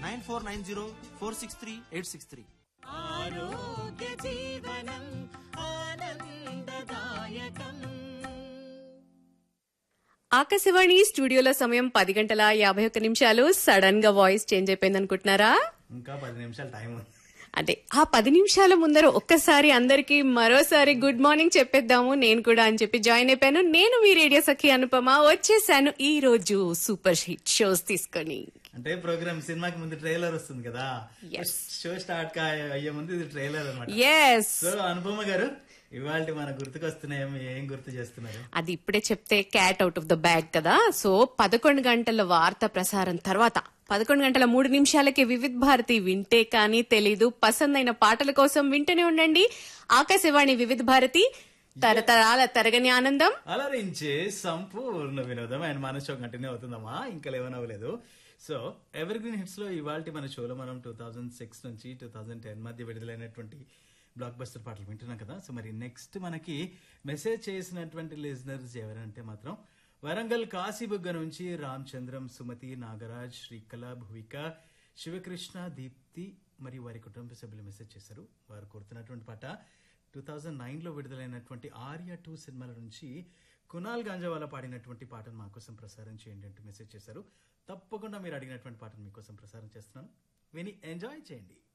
Nine four nine zero four six three eight six three ఆరోగ్య జీవనం ఆనందదాయకం ఆకాశవాణి స్టూడియోలో సమయం పది గంటల యాభై ఒక్క నిమిషాలు సడన్ గా వాయిస్ చేంజ్ అయిపోయింది అనుకుంటున్నారా ఇంకా పది నిమిషాలు టైం ఉంది అంటే ఆ పది నిమిషాల ముందర ఒక్కసారి అందరికి మరోసారి గుడ్ మార్నింగ్ చెప్పేద్దాము నేను కూడా అని చెప్పి జాయిన్ అయిపోయాను నేను మీ రేడియో సఖి అనుపమ వచ్చేసాను ఈ రోజు సూపర్ హిట్ షోస్ తీసుకొని అంటే ప్రోగ్రామ్ సినిమాకి ముందు ట్రైలర్ వస్తుంది కదా Yes. షో స్టార్ట్ అయ్యే ముందు ఇది ట్రైలర్ అనమాట ఎస్ సో అనుపమ గారు ఇవాళ మన గుర్తుకొస్తున్నాయేమో ఏం గుర్తు చేస్తున్నారు అది ఇప్పుడే చెప్తే cat out of the bag కదా సో పదకొండు గంటల వార్త ప్రసారం తర్వాత పదకొండు గంటల మూడు నిమిషాలకి వివిధ్ భారతి వింటే కానీ తెలీదు పసందైన పాటల కోసం వింటూనే ఉండండి ఆకాశవాణి వివిధ భారతి తరతరాల తరగని ఆనందం అలరించే సంపూర్ణ వినోదం అండ్ మన షో కంటిన్యూ అవుతుందమ్మా ఇంకా లేవనవ్వలేదు సో ఎవర్ గ్రీన్ హిట్స్ లో ఇవాళ మన షోలో మనం టూ థౌజండ్ సిక్స్ నుంచి టూ థౌజండ్ టెన్ మధ్య విడుదలైనటువంటి బ్లాక్ బస్టర్ పాటలు వింటున్నాం కదా సో మరి నెక్స్ట్ మనకి మెసేజ్ చేసినటువంటి లిజనర్స్ ఎవరంటే మాత్రం వరంగల్ కాశీబుగ్గ నుంచి రామచంద్రం సుమతి నాగరాజ్ శ్రీకళ భువిక శివకృష్ణ దీప్తి మరియు వారి కుటుంబ సభ్యులు మెసేజ్ చేశారు వారు కోరుతున్నటువంటి పాట టూ థౌజండ్ నైన్లో విడుదలైనటువంటి ఆర్య టూ సినిమాల నుంచి కునాల్ గాంజావాలా పాడినటువంటి పాటను మా కోసం ప్రసారం చేయండి అంటూ మెసేజ్ చేశారు తప్పకుండా మీరు అడిగినటువంటి పాటను మీకోసం ప్రసారం చేస్తున్నాను విని ఎంజాయ్ చేయండి